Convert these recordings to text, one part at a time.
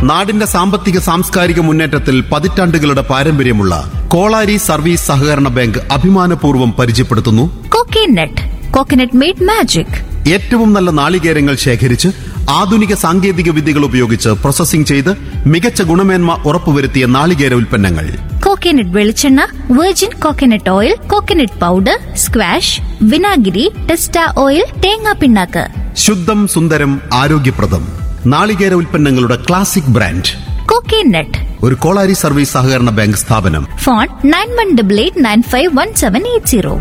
നാടിന്റെ സാമ്പത്തിക സാംസ്കാരിക മുന്നേറ്റത്തിൽ പതിറ്റാണ്ടുകളുടെ പാരമ്പര്യമുള്ള കോളാരി സർവീസ് സഹകരണ ബാങ്ക് അഭിമാനപൂർവ്വം പരിചയപ്പെടുത്തുന്നു കോക്കനട്ട് കോക്കനട്ട് മെയ്ഡ് മാജിക് ഏറ്റവും നല്ല നാളികേരങ്ങൾ ശേഖരിച്ച് ആധുനിക സാങ്കേതിക വിദ്യകൾ ഉപയോഗിച്ച് പ്രോസസ്സിംഗ് ചെയ്ത് മികച്ച ഗുണമേന്മ ഉറപ്പുവരുത്തിയ നാളികേര ഉൽപ്പന്നങ്ങൾ കോക്കനട്ട് വെളിച്ചെണ്ണ virgin coconut oil coconut powder squash വിനാഗിരി ടെസ്റ്റ ഓയിൽ തേങ്ങാ പിണ്ണാക്ക് ശുദ്ധം സുന്ദരം ആരോഗ്യപ്രദം നാളികേര ഉൽപ്പന്നങ്ങളുടെ ക്ലാസിക് ബ്രാൻഡ് കോക്കനട്ട് ഒരു കോളാരി സർവീസ് സഹകരണ ബാങ്ക് സ്ഥാപനം phone nine one double eight nine five one seven eight zero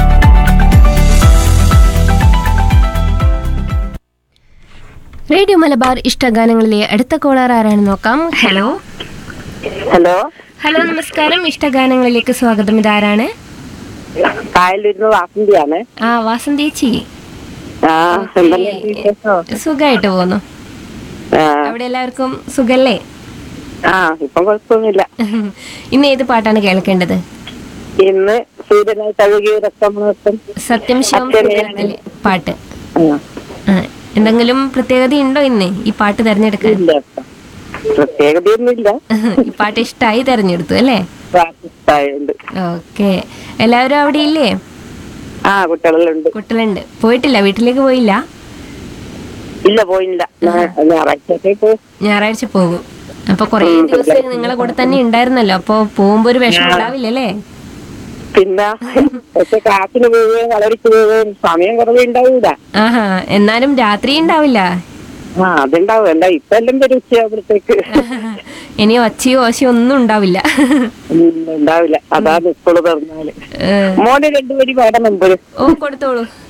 radio Malabar ഇഷ്ടഗാനങ്ങളിലെ അടുത്ത കോളർ ആരാണെന്ന് നോക്കാം ഹലോ ഹലോ ഹലോ നമസ്കാരം ഇഷ്ടഗാനങ്ങളിലേക്ക് സ്വാഗതം ഇതാരാണ് കായലിരുന്ന് വാസന്തിയാണ് ആ വാസന്തേച്ചി ആ എന്തെല്ലാം വിശേഷം സുഖമായിട്ട് പോകുന്നു ആ, അവിടെ എല്ലാവർക്കും സുഖല്ലേ ആ ഇപ്പം കുഴപ്പമൊന്നുമില്ല ഇന്ന് ഏത് പാട്ടാണ് കേൾക്കേണ്ടത് ഇന്ന് സൂര്യനായി തഴുകി രക്തമുണർത്തും സത്യം ശിവം അച്ഛനെ സുന്ദരത്തിലെ പാട്ട് ആ, ആ, എന്തെങ്കിലും പ്രത്യേകതയുണ്ടോ ഇന്ന് ഈ പാട്ട് തിരഞ്ഞെടുക്കാൻ ഇല്ല ഇപ്പം. പ്രത്യേകതയൊന്നുമില്ല ഈ പാട്ട് ഇഷ്ടമായി തിരഞ്ഞെടുത്തു അല്ലേ പ്രാർത്ഥിച്ചായുണ്ട് ഓക്കെ എല്ലാവരും അവിടെ ഇല്ലേ ആ കുട്ടികളുണ്ട് കുട്ടികളുണ്ട് പോയിട്ടില്ല വീട്ടിലേക്ക് പോയില്ല ഇല്ല പോയില്ല ഞാ- ഞായറാഴ്ചത്തേക്ക് ഞായറാഴ്ച പോകും അപ്പൊ കൊറേ ദിവസം നിങ്ങളെ കൂടെ തന്നെ ഉണ്ടായിരുന്നല്ലോ അപ്പൊ പോകുമ്പോ ഒരു വിഷമം ഉണ്ടാവില്ലല്ലേ പിന്നെ പക്ഷെ ക്ലാസ്സിന് പോവുകയും കളരിക്ക് പോവുകയും സമയം കുറവേ ഉണ്ടാവൂല ആഹാ എന്നാലും രാത്രി ഉണ്ടാവില്ല ആ അതുണ്ടാവും എന്താ ഇപ്പൊ എല്ലാം വരും ഉച്ചയാകുമ്പോഴത്തേക്ക് ഇനി ഒച്ചയോ ഓശയോ ഒന്നും ഉണ്ടാവില്ല ഉം, ഉണ്ടാവില്ല അതാണ് സ്കൂള് തുറന്നാല് ഏ, മോന് രണ്ടുപേരും പാടുന്നുണ്ട് ഓ കൊടുത്തോളൂ